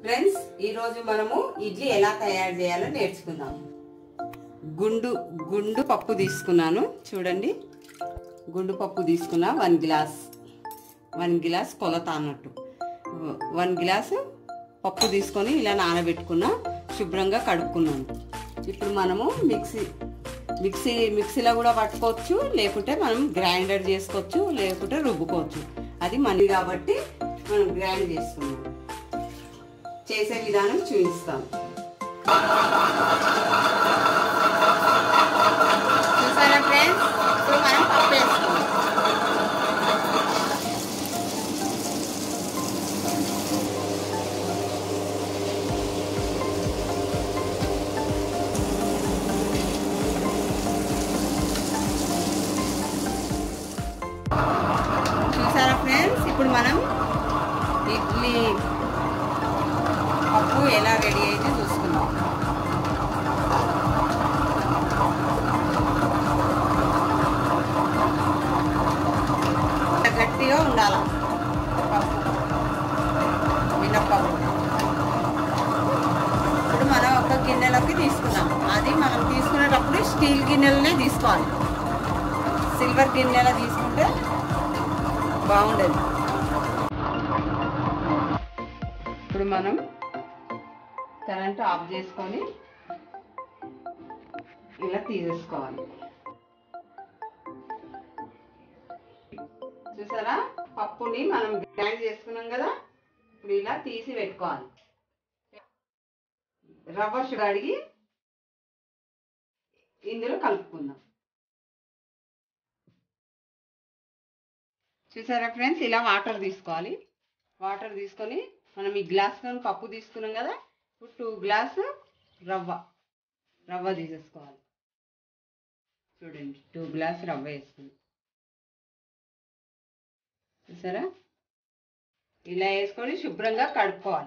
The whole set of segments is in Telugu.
ఫ్రెండ్స్ ఈరోజు మనము ఇడ్లీ ఎలా తయారు చేయాలో నేర్చుకుందాం గుండు గుండు పప్పు తీసుకున్నాను చూడండి గుండు పప్పు తీసుకున్నా వన్ గ్లాస్ వన్ గ్లాస్ కొలత అన్నట్టు వన్ గ్లాసు పప్పు తీసుకొని ఇలా నానబెట్టుకున్నా శుభ్రంగా కడుక్కున్నాను ఇప్పుడు మనము మిక్సీ మిక్సీ మిక్సీలో కూడా పట్టుకోవచ్చు లేకుంటే మనం గ్రైండర్ చేసుకోవచ్చు లేకుంటే రుబ్బుకోవచ్చు అది మనీ కాబట్టి మనం గ్రైండ్ చేసుకున్నాం చేసే విధానం చూపిస్తాం చూసారా ఫ్రెండ్స్ ఇప్పుడు మనం పప్పు వేసుకోవాలి చూసారా ఫ్రెండ్స్ ఇప్పుడు మనం ఇడ్లీ పప్పు ఎలా రెడీ అయితే చూసుకుందాం గట్టిగా ఉండాలి పప్పు మినప్పప్పు ఇప్పుడు మనం ఒక గిన్నెలోకి తీసుకున్నాం అది మనం తీసుకునేటప్పుడు స్టీల్ గిన్నెలనే తీసుకోవాలి సిల్వర్ గిన్నెలో తీసుకుంటే బాగుండదు ఇప్పుడు మనం కరెంట్ ఆఫ్ చేసుకొని ఇలా తీసేసుకోవాలి చూసారా పప్పుని మనం గ్రైండ్ చేసుకున్నాం కదా ఇప్పుడు ఇలా తీసి పెట్టుకోవాలి రవ్వ షుగర్ అడిగి ఇందులో కలుపుకుందాం చూసారా ఫ్రెండ్స్ ఇలా వాటర్ తీసుకోవాలి వాటర్ తీసుకొని మనం ఈ గ్లాస్ పప్పు తీసుకున్నాం కదా ఇప్పుడు టూ గ్లాస్ రవ్వ రవ్వ తీసేసుకోవాలి చూడండి టూ గ్లాస్ రవ్వ వేసుకుని చూసారా ఇలా వేసుకొని శుభ్రంగా కడుక్కోవాలి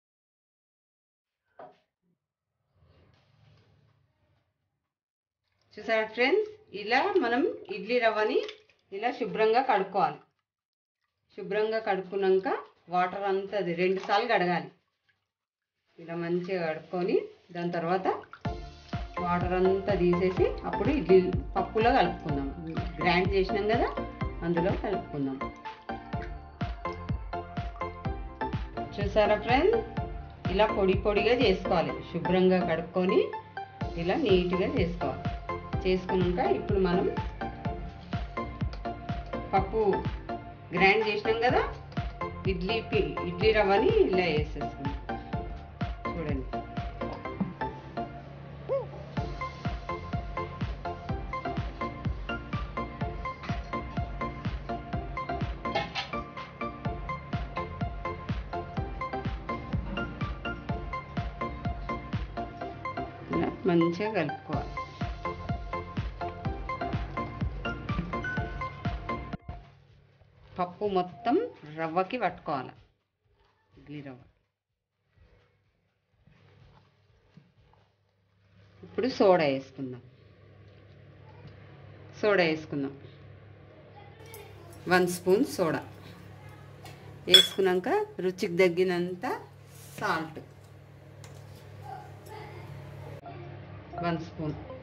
చూసారా ఫ్రెండ్స్ ఇలా మనం ఇడ్లీ రవ్వని ఇలా శుభ్రంగా కడుక్కోవాలి శుభ్రంగా కడుక్కున్నాక వాటర్ అంతా అది రెండు సార్లు కడగాలి ఇలా మంచిగా కడుక్కొని దాని తర్వాత వాటర్ అంతా తీసేసి అప్పుడు ఇడ్లీ పప్పులో కలుపుకుందాం గ్రైండ్ చేసినాం కదా అందులో కలుపుకుందాం చూసారా ఫ్రెండ్స్ ఇలా పొడి పొడిగా చేసుకోవాలి శుభ్రంగా కడుక్కొని ఇలా నీట్గా చేసుకోవాలి చేసుకున్నాక ఇప్పుడు మనం పప్పు గ్రైండ్ చేసినాం కదా ఇడ్లీ పి- ఇడ్లీ రవ్వని ఇలా వేసేసుకున్నాం చూడండి ఇలా మంచిగా కలుపుకోవాలి పప్పు మొత్తం రవ్వకి పట్టుకోవాలి ఇడ్లీ రవ్వ ఇప్పుడు సోడా వేసుకుందాం సోడా వేసుకుందాం వన్ స్పూన్ సోడా వేసుకున్నాక రుచికి తగ్గినంత సాల్ట్ వన్ స్పూన్